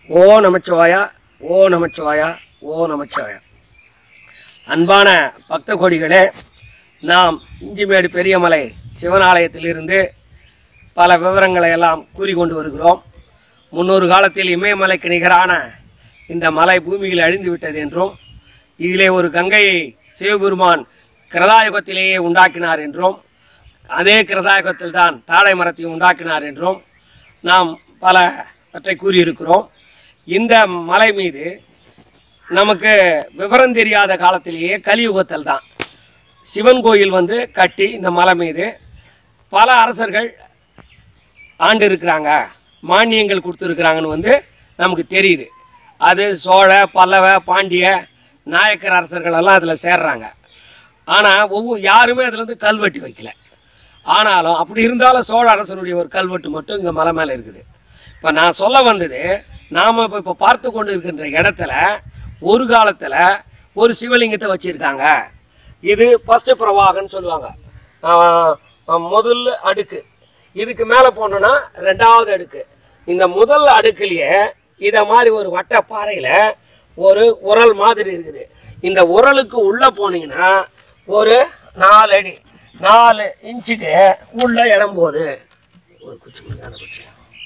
ஓ நமச்சிவாயா ஓ நமச்சிவாயா ஓ நமச்சிவாயா அன்பான பக்த கோடிகளே நாம் இஞ்சிமேடு பெரியமலை சிவனாலயத்திலிருந்து பல விவரங்களை எல்லாம் கூறிக்கொண்டு வருகிறோம் முன்னொரு காலத்தில் இமயமலைக்கு நிகரான இந்த மலை பூமியில் அழிந்து விட்டது என்றும் இதிலே ஒரு கங்கையை சிவபெருமான் கிரதாயுகத்திலேயே உண்டாக்கினார் என்றும் அதே கிரதாயுகத்தில் தான் தாழை மரத்தையும் உண்டாக்கினார் என்றும் நாம் பலவற்றை கூறியிருக்கிறோம் இந்த மலை மீது நமக்கு விவரம் தெரியாத காலத்திலேயே கலியுகத்தில் தான் சிவன் கோயில் வந்து கட்டி இந்த மலை மீது பல அரசர்கள் ஆண்டு இருக்கிறாங்க மானியங்கள் கொடுத்துருக்குறாங்கன்னு வந்து நமக்கு தெரியுது அது சோழ பல்லவ பாண்டிய நாயக்கர் அரசர்கள் எல்லாம் அதில் சேர்றாங்க ஆனால் ஒவ்வொரு யாருமே அதில் வந்து கல்வெட்டு வைக்கல ஆனாலும் அப்படி இருந்தாலும் சோழ அரசனுடைய ஒரு கல்வெட்டு மட்டும் இங்கே மலை மேலே இருக்குது இப்போ நான் சொல்ல வந்தது நாம் இப்போ இப்போ பார்த்து கொண்டு இருக்கின்ற இடத்துல ஒரு காலத்தில் ஒரு சிவலிங்கத்தை வச்சுருக்காங்க இது ஃபஸ்ட்டு பிரவாகன்னு சொல்லுவாங்க ஆஹ் ஆஹ் முதல் அடுக்கு இதுக்கு மேலே போனோன்னா ரெண்டாவது அடுக்கு இந்த முதல் அடுக்குலயே இதை மாதிரி ஒரு வட்ட பாறையில் ஒரு உரல் மாதிரி இருக்குது இந்த உரலுக்கு உள்ளே போனீங்கன்னா ஒரு நாலு அடி நாலு இன்ச்சுக்கு உள்ள இடம் போகுது ஒரு குச்சி கொடுங்க, அந்த குச்சி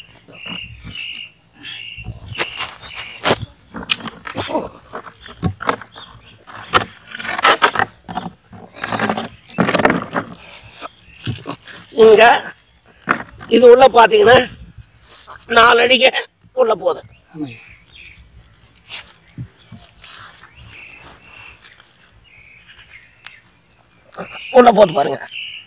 இங்க இது உள்ள பார்த்தீங்கன்னா நாலு அடிக்க உள்ள போகுது உள்ள போட்டு பாருங்க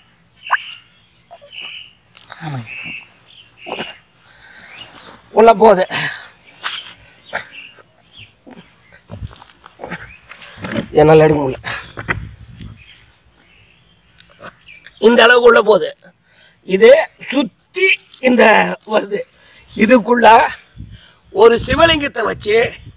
உள்ள போகுது என்னால் எடுக்க முடியல இந்த அளவுக்கு உள்ள போகுது இது சுற்றி இந்த வருது இதுக்குள்ள ஒரு சிவலிங்கத்தை வச்சு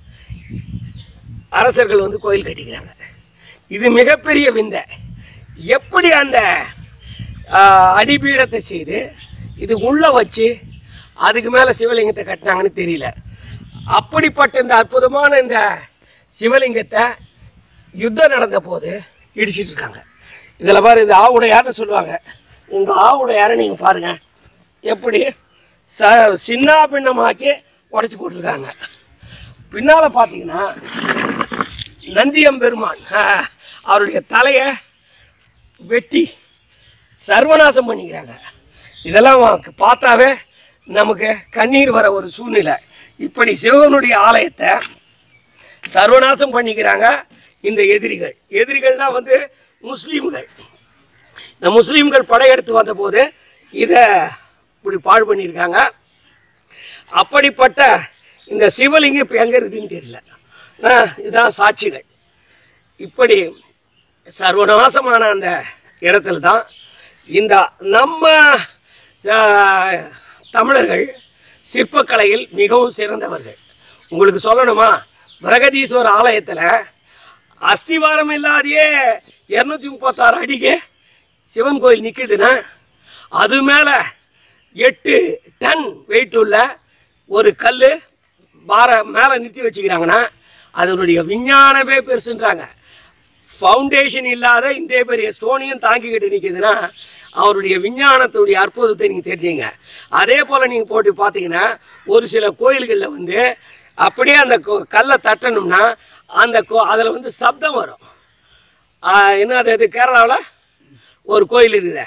அரசர்கள் வந்து கோயில் கட்டிக்கிறாங்க இது மிகப்பெரிய விந்தை எப்படி அந்த ஆஹ், அடிபீடத்தை செய்து இது உள்ள வச்சு அதுக்கு மேலே சிவலிங்கத்தை கட்டினாங்கன்னு தெரியல அப்படிப்பட்ட இந்த அற்புதமான இந்த சிவலிங்கத்தை யுத்தம் நடந்த போது இடிச்சிட்டு இருக்காங்க இதில் பாரு இந்த ஆவுடையார்னு சொல்லுவாங்க இந்த ஆவுடையாரை நீங்கள் பாருங்க எப்படி ச சின்ன பின்னமாக்கி உடச்சி போட்டிருக்காங்க பின்னால் பார்த்தீங்கன்னா நந்தியம் பெருமான் ஆஹ், அவருடைய தலையை வெட்டி சர்வநாசம் பண்ணிக்கிறாங்க இதெல்லாம் வா- பார்த்தாவே நமக்கு கண்ணீர் வர ஒரு சூழ்நிலை இப்படி சிவனுடைய ஆலயத்தை சர்வநாசம் பண்ணிக்கிறாங்க இந்த எதிரிகள் எதிரிகள்னா வந்து முஸ்லீம்கள் இந்த முஸ்லீம்கள் படையெடுத்து வந்தபோது இதை இப்படி பாழ் பண்ணியிருக்காங்க அப்படிப்பட்ட இந்த சிவலிங்கம் இப்போ எங்கே இருக்குதுன்னு தெரியல ஆனா, இதுதான் சாட்சிகள் இப்படி சர்வநாசமான அந்த இடத்துல தான் இந்த நம்ம ஆஹ், தமிழர்கள் சிற்பக்கலையில் மிகவும் சிறந்தவர்கள் உங்களுக்கு சொல்லணுமா பிரகதீஸ்வரர் ஆலயத்தில் அஸ்திவாரம் இல்லாதையே இரநூத்தி முப்பத்தாறு அடிக்கு சிவன் கோயில் நிற்குதுன்னா அது மேலே எட்டு டன் வெயிட் உள்ள ஒரு கல் பார மேலே நிறுத்தி வச்சுக்கிறாங்கன்னா அதனுடைய விஞ்ஞானமே பெருசுன்றாங்க ஃபவுண்டேஷன் இல்லாத இந்த பெரிய ஸ்டோனையும் தாங்கிக்கிட்டு நிற்குதுன்னா அவருடைய விஞ்ஞானத்துடைய அற்புதத்தை நீங்கள் தெரிஞ்சுங்க அதே போல் நீங்கள் போட்டு பார்த்தீங்கன்னா ஒரு சில கோயில்களில் வந்து அப்படியே அந்த கொ- கல்லை தட்டணும்னா அந்த கோ அதில் வந்து சப்தம் வரும் ஆஹ் என்ன அது இது கேரளாவில் ஒரு கோயில் இருக்குது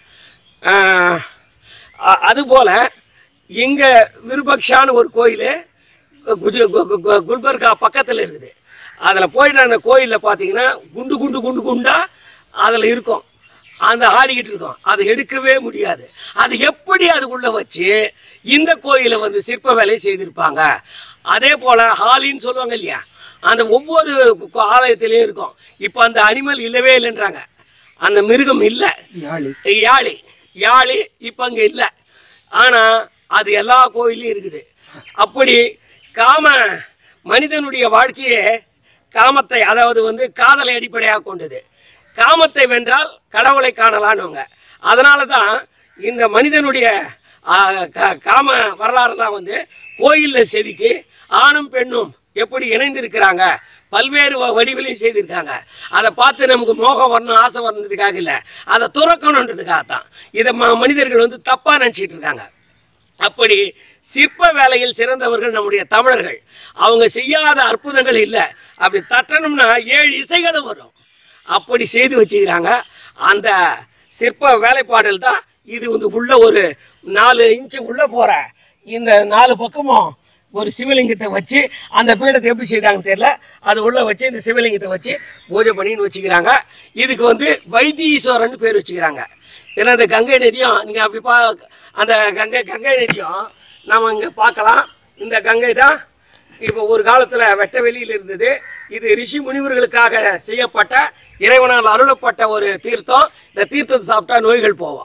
அதுபோல் இங்கே விருபக்ஷான்னு ஒரு கோயில் குஜ கு- கு- கு- குல்பர்கா பக்கத்தில் இருக்குது அதில் போயிட்டு அந்த கோயிலில் பார்த்தீங்கன்னா குண்டு குண்டு குண்டு குண்டா அதில் இருக்கும் அந்த ஆடிக்கிட்டு இருக்கும் அதை எடுக்கவே முடியாது அது எப்படி அதுக்குள்ளே வச்சு இந்த கோயிலை வந்து சிற்ப வேலையை செய்திருப்பாங்க அதே போல் ஹாலின்னு சொல்லுவாங்க இல்லையா அந்த ஒவ்வொரு கு- ஆலயத்திலையும் இருக்கும் இப்போ அந்த அனிமல் இல்லவே இல்லைன்றாங்க அந்த மிருகம் இல்லை யாழி யாழி இப்போ அங்கே இல்லை ஆனால் அது எல்லா கோயிலையும் இருக்குது அப்படி காம மனிதனுடைய வாழ்க்கையே காமத்தை அதாவது வந்து காதலை அடிப்படையாக கொண்டது காமத்தை வென்றால் கடவுளை காணலான்னுவங்க அதனால தான் இந்த மனிதனுடைய ஆ, கா- காம வரலாறுலாம் வந்து கோயிலில் செதுக்கி ஆணும் பெண்ணும் எப்படி இணைந்திருக்கிறாங்க பல்வேறு வ- வடிவிலையும் செய்திருக்காங்க அதை பார்த்து நமக்கு மோகம் வரணும் ஆசை வரணுன்றதுக்காக இல்லை அதை துறக்கணுன்றதுக்காக தான் இதை ம மனிதர்கள் வந்து தப்பாக நினச்சிட்டு இருக்காங்க அப்படி சிற்ப வேலையில் சிறந்தவர்கள் நம்முடைய தமிழர்கள் அவங்க செய்யாத அற்புதங்கள் இல்லை அப்படி தட்டணும்னா ஏழு இசைகளும் வரும் அப்படி செய்து வச்சுக்கிறாங்க அந்த சிற்ப வேலைப்பாடுகள் தான் இது வந்து உள்ள ஒரு நாலு இன்ச்சு உள்ள போற இந்த நாலு பக்கமும் ஒரு சிவலிங்கத்தை வச்சு அந்த பீடத்தை எப்படி செய்தாங்கன்னு தெரியல அது உள்ள வச்சு இந்த சிவலிங்கத்தை வச்சு பூஜை பண்ணின்னு வச்சுக்கிறாங்க இதுக்கு வந்து வைத்தீஸ்வரன் பேர் வச்சுக்கிறாங்க ஏன்னா இந்த கங்கை நதியும் நீங்கள் அப்படி பா அந்த கங்கை கங்கை நதியும் நம்ம இங்கே பார்க்கலாம் இந்த கங்கை தான் இப்போ ஒரு காலத்தில் வெட்ட வெளியில் இருந்தது இது ரிஷி முனிவர்களுக்காக செய்யப்பட்ட இறைவனால் அருளப்பட்ட ஒரு தீர்த்தம் இந்த தீர்த்தத்தை சாப்பிட்டா நோய்கள் போகும்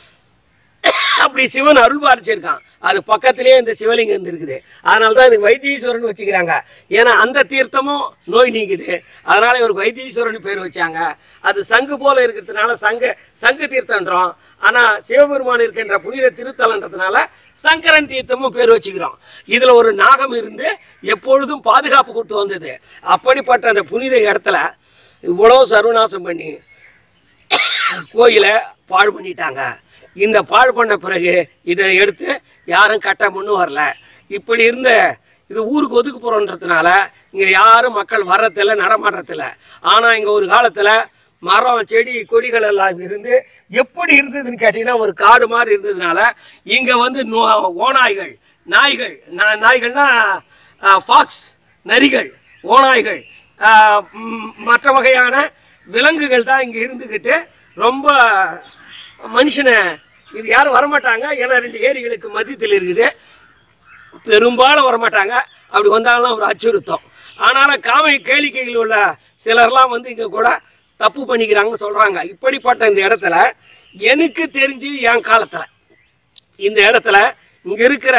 அப்படி சிவன் அருள் பாலிச்சிருக்கான் அது பக்கத்திலேயே இந்த சிவலிங்கம் இருந்திருக்குது அதனால தான் இதுக்கு வைத்தீஸ்வரன் வச்சுக்கிறாங்க ஏன்னா அந்த தீர்த்தமும் நோய் நீங்குது அதனால இவருக்கு வைத்தீஸ்வரன் பேர் வச்சாங்க அது சங்கு போல இருக்கிறதுனால சங்க சங்கு தீர்த்தன்றோம் ஆனால் சிவபெருமான் இருக்கின்ற புனித திருத்தலன்றதுனால சங்கரன் தீர்த்தமும் பேர் வச்சுக்கிறோம் இதில் ஒரு நாகம் இருந்து எப்பொழுதும் பாதுகாப்பு கொடுத்து வந்தது அப்படிப்பட்ட அந்த புனித இடத்துல இவ்வளோ சர்வநாசம் பண்ணி கோயிலை பாழ் பண்ணிட்டாங்க இந்த பாழ் பண்ண பிறகு இதை எடுத்து யாரும் கட்ட முன்னு வரல இப்படி இருந்த இது ஊருக்கு ஒதுக்கு போகிறோன்றதுனால இங்கே யாரும் மக்கள் வர்றதில்ல நடமாடுறதில்ல ஆனால் இங்கே ஒரு காலத்தில் மரம் செடி கொடிகள் எல்லாம் இருந்து எப்படி இருந்ததுன்னு கேட்டிங்கன்னா ஒரு காடு மாதிரி இருந்ததுனால இங்கே வந்து நோ- ஓநாய்கள் நாய்கள் நா- நாய்கள்னா ஃபாக்ஸ் நரிகள் ஓநாய்கள் ஆஹ் ம், மற்ற வகையான விலங்குகள் தான் இங்கே இருந்துக்கிட்டு ரொம்ப மனுஷனை இது யாரும் வரமாட்டாங்க ஏன்னா ரெண்டு ஏரிகளுக்கு மத்தியத்தில் இருக்குது பெரும்பாலும் வரமாட்டாங்க அப்படி வந்தாலும் ஒரு அச்சுறுத்தம் ஆனாலும் காமை கேளிக்கைகள் உள்ள சிலர்லாம் வந்து இங்கே கூட தப்பு பண்ணிக்கிறாங்கன்னு சொல்கிறாங்க இப்படிப்பட்ட இந்த இடத்துல எனக்கு தெரிஞ்சு என் காலத்தில் இந்த இடத்துல இங்கே இருக்கிற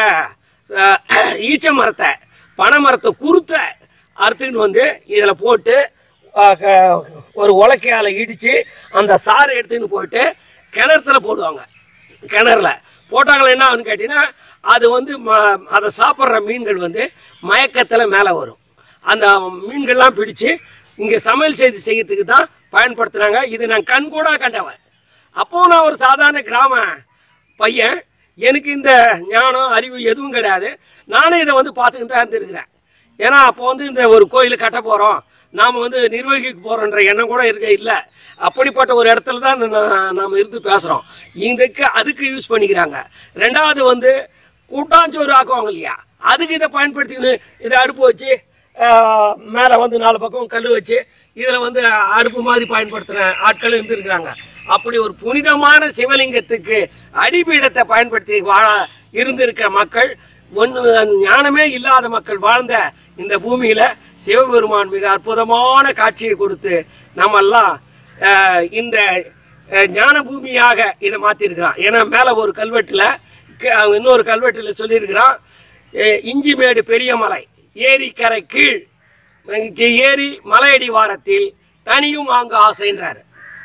அஹ், ஈச்ச மரத்தை பனை மரத்தை குருத்த அறுத்துன்னு வந்து இதில் போட்டு அஹ், க- ஒரு உலக்கையால் இடித்து அந்த சாறு எடுத்துன்னு போயிட்டு கிணத்துல போடுவாங்க கிணறுல போட்டாங்களா என்ன ஆகுன்னு கேட்டிங்கன்னா அது வந்து ம அதை சாப்பிட்ற மீன்கள் வந்து மயக்கத்தில் மேலே வரும் அந்த மீன்கள்லாம் பிடிச்சு இங்கே சமையல் செய்து செய்யறதுக்கு தான் பயன்படுத்துனாங்க இது நான் கண் கூட கண்டவன் அப்போது நான் ஒரு சாதாரண கிராம பையன் எனக்கு இந்த ஞானம் அறிவு எதுவும் கிடையாது நானும் இதை வந்து பார்த்துக்கிட்டு தான் இருந்திருக்கிறேன் ஏன்னா அப்போ வந்து இந்த ஒரு கோயில் கட்ட போகிறோம் நாம் வந்து நிர்வகிக்க போகிறோன்ற எண்ணம் கூட இருக்க இல்லை அப்படிப்பட்ட ஒரு இடத்துல தான் நா- நாம் இருந்து பேசுகிறோம் இதுக்கு அதுக்கு யூஸ் பண்ணிக்கிறாங்க ரெண்டாவது வந்து கூட்டாஞ்சோறு ஆக்குவாங்க இல்லையா அதுக்கு இதை பயன்படுத்திக்கின்னு இதை அடுப்பு வச்சு மேலே வந்து நாலு பக்கம் கல் வச்சு இதில் வந்து அடுப்பு மாதிரி பயன்படுத்துகிற ஆட்களும் இருந்திருக்கிறாங்க அப்படி ஒரு புனிதமான சிவலிங்கத்துக்கு அடிபீடத்தை பயன்படுத்தி வாழ இருந்திருக்கிற மக்கள் ஒன்று ஞானமே இல்லாத மக்கள் வாழ்ந்த இந்த பூமியில் சிவபெருமான் மிக அற்புதமான காட்சியை கொடுத்து நம்மெல்லாம் அஹ், இந்த அஹ், ஞான பூமியாக இதை மாற்றிருக்கிறான் ஏன்னா மேலே ஒரு கல்வெட்டில் இன்னொரு கல்வெட்டில் சொல்லியிருக்கிறான் அஹ், இஞ்சிமேடு பெரிய மலை ஏரிக்கரை கீழ் இங்கே ஏரி மலையடி வாரத்தில் தனியும் அங்கு ஆசைன்றார்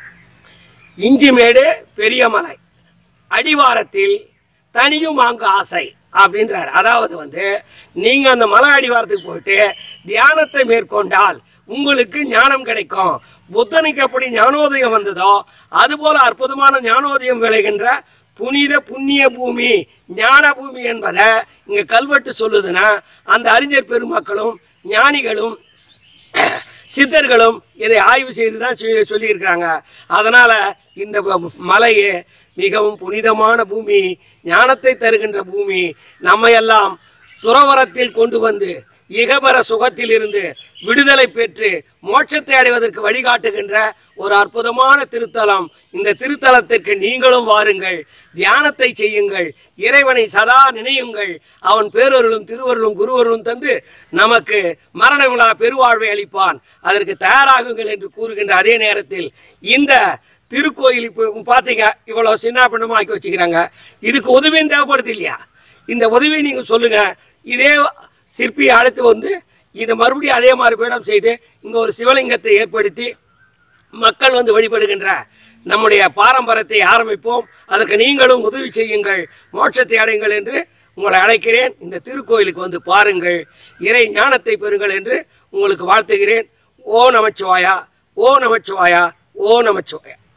இஞ்சிமேடு பெரிய மலை அடிவாரத்தில் தனியும் அங்கு ஆசை அப்படின்றார் அதாவது வந்து நீங்கள் அந்த மலை அடிவாரத்துக்கு போயிட்டு தியானத்தை மேற்கொண்டால் உங்களுக்கு ஞானம் கிடைக்கும் புத்தனுக்கு எப்படி ஞானோதயம் வந்ததோ அதுபோல அற்புதமான ஞானோதயம் விளைகின்ற புனித புண்ணிய பூமி ஞான பூமி என்பதை இங்கே கல்வெட்டு சொல்லுதுன்னா அந்த அறிஞர் பெருமக்களும் ஞானிகளும் சித்தர்களும் இதை ஆய்வு செய்து தான் சொல்லி- சொல்லியிருக்கிறாங்க அதனால் இந்த ப- மலையே மிகவும் புனிதமான பூமி ஞானத்தை தருகின்ற பூமி நம்மையெல்லாம் துறவரத்தில் கொண்டு வந்து இகபர சுகத்திலிருந்து விடுதலை பெற்று மோட்சத்தை அடைவதற்கு வழிகாட்டுகின்ற ஒரு அற்புதமான திருத்தலம் இந்த திருத்தலத்திற்கு நீங்களும் வாருங்கள் தியானத்தை செய்யுங்கள் இறைவனை சதா நினையுங்கள் அவன் பேரொருளும் திருவருளும் குருவருளும் தந்து நமக்கு மரண விழா பெருவாழ்வை அளிப்பான் அதற்கு தயாராகுங்கள் என்று கூறுகின்ற அதே நேரத்தில் இந்த திருக்கோயில் இப்போ பார்த்தீங்க இவ்வளோ சின்ன பின்னமாக ஆக்கி வச்சுக்கிறாங்க இதுக்கு உதவியும் தேவைப்படுது இல்லையா இந்த உதவியை நீங்கள் சொல்லுங்கள் இதே சிற்பியை அழைத்து வந்து இதை மறுபடியும் அதே மாதிரி பீடம் செய்து இங்கே ஒரு சிவலிங்கத்தை ஏற்படுத்தி மக்கள் வந்து வழிபடுகின்ற நம்முடைய பாரம்பரியத்தை ஆரம்பிப்போம் அதற்கு நீங்களும் உதவி செய்யுங்கள் மோட்சத்தை அடையுங்கள் என்று உங்களை அழைக்கிறேன் இந்த திருக்கோயிலுக்கு வந்து பாருங்கள் இறை ஞானத்தை பெறுங்கள் என்று உங்களுக்கு வாழ்த்துகிறேன் ஓ நமச்சிவாயா ஓ நமச்சிவாயா ஓ நமச்சிவாயா